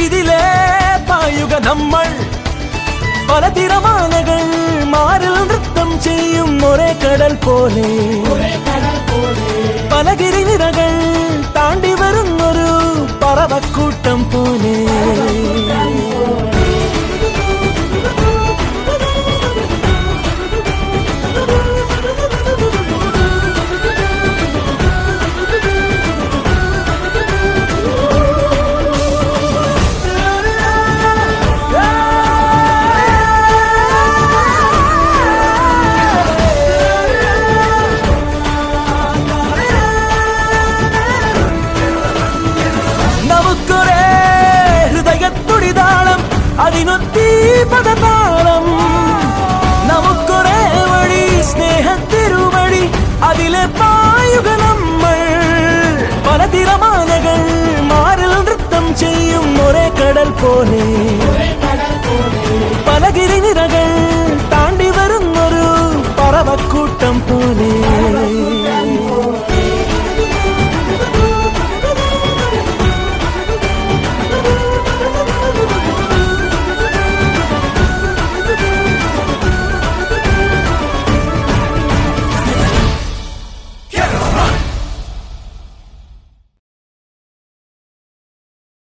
ഇതിലെ പായുക നമ്മൾ പല തിരമാലകൾ മാറിൽ നൃത്തം ചെയ്യും ഒരേ കടൽ പോലെ പല ഗിരിനിരകൾ താണ്ടി വരുന്നൊരു പറവക്കൂട്ടം പോലെ നമുക്കൊരേ ഹൃദയത്തുടിതാളം അതിനൊത്തീ പദതാളം നമുക്കൊരേ വഴി സ്നേഹത്തിരുവഴി അതിലെ പായുക നമ്മൾ പല തിരമാലകൾ മാറിൽ നൃത്തം ചെയ്യും ഒരേ കടൽ പോലെ പല ഗിരിനിരകൾ താണ്ടി വരുന്നൊരു പറവക്കൂട്ടം പോലെ